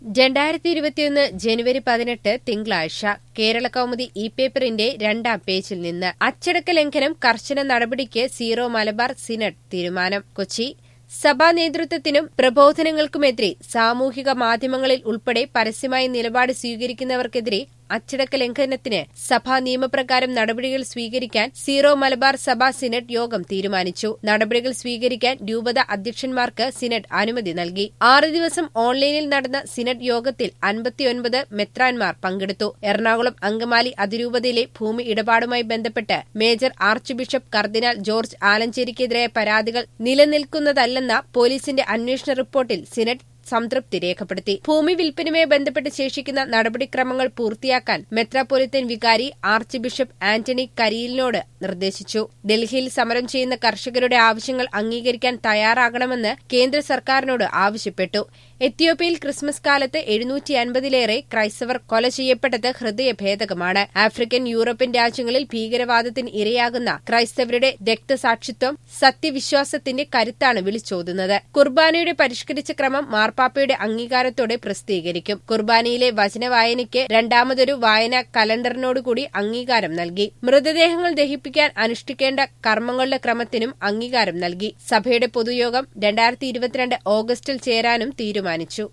രണ്ടായിരത്തി ഇരുപത്തിയൊന്ന് ജനുവരി പതിനെട്ട് തിങ്കളാഴ്ച കേരള കൗമുദി ഇ പേപ്പറിന്റെ രണ്ടാം പേജിൽ നിന്ന് അച്ചടക്ക ലംഘനം കർശന നടപടിക്ക് സീറോ മലബാർ സിനഡ് തീരുമാനം കൊച്ചി സഭാ നേതൃത്വത്തിനും പ്രബോധനങ്ങൾക്കുമെതിരെ സാമൂഹിക മാധ്യമങ്ങളിൽ ഉൾപ്പെടെ പരസ്യമായി നിലപാട് സ്വീകരിക്കുന്നവർക്കെതിരെ അച്ചടക്ക ലംഘനത്തിന് സഭാ നിയമപ്രകാരം നടപടികൾ സ്വീകരിക്കാൻ സീറോ മലബാർ സഭാ സിനഡ് യോഗം തീരുമാനിച്ചു നടപടികൾ സ്വീകരിക്കാൻ രൂപത അധ്യക്ഷന്മാർക്ക് സിനഡ് അനുമതി നൽകി ആറ് ദിവസം ഓൺലൈനിൽ നടന്ന സിനഡ് യോഗത്തിൽ അൻപത്തിയൊൻപത് മെത്രാൻമാർ പങ്കെടുത്തു എറണാകുളം അങ്കമാലി അതിരൂപതയിലെ ഭൂമി ഇടപാടുമായി ബന്ധപ്പെട്ട് മേജർ ആർച്ച് ബിഷപ്പ് കർദിനാൾ ജോർജ് ആലഞ്ചേരിക്കെതിരായ പരാതികൾ നിലനിൽക്കുന്നതല്ലെന്ന പോലീസിന്റെ അന്വേഷണ റിപ്പോർട്ടിൽ സിനഡ് സംതൃപ്തി രേഖപ്പെടുത്തി ഭൂമി വിൽപ്പനയുമായി ബന്ധപ്പെട്ട് ശേഷിക്കുന്ന നടപടിക്രമങ്ങൾ പൂർത്തിയാക്കാൻ മെത്രാപ്പൊലിത്തൻ വികാരി ആർച്ച് ബിഷപ്പ് ആന്റണി കരിയിലിനോട് നിർദ്ദേശിച്ചു ഡൽഹിയിൽ സമരം ചെയ്യുന്ന കർഷകരുടെ ആവശ്യങ്ങൾ അംഗീകരിക്കാൻ തയ്യാറാകണമെന്ന് കേന്ദ്ര സർക്കാരിനോട് ആവശ്യപ്പെട്ടു എത്യോപ്യയിൽ ക്രിസ്മസ് കാലത്ത് എഴുന്നൂറ്റി അൻപതിലേറെ ക്രൈസ്തവർ കൊല ചെയ്യപ്പെട്ടത് ഹൃദയഭേദകമാണ് ആഫ്രിക്കൻ യൂറോപ്യൻ രാജ്യങ്ങളിൽ ഭീകരവാദത്തിന് ഇരയാകുന്ന ക്രൈസ്തവരുടെ രക്തസാക്ഷിത്വം സത്യവിശ്വാസത്തിന്റെ കരുത്താണ് വിളിച്ചോതുന്നത് കുർബാനയുടെ പരിഷ്കരിച്ച ക്രമം മാർപ്പാപ്പയുടെ അംഗീകാരത്തോടെ പ്രസിദ്ധീകരിക്കും കുർബാനയിലെ വചനവായനയ്ക്ക് രണ്ടാമതൊരു വായന കലണ്ടറിനോടുകൂടി അംഗീകാരം നൽകി മൃതദേഹങ്ങൾ ദഹിപ്പിക്കാൻ അനുഷ്ഠിക്കേണ്ട കർമ്മങ്ങളുടെ ക്രമത്തിനും അംഗീകാരം നൽകി സഭയുടെ പൊതുയോഗം രണ്ടായിരത്തി ഇരുപത്തിരണ്ട് ഓഗസ്റ്റിൽ ചേരാനും തീരുമാനിച്ചു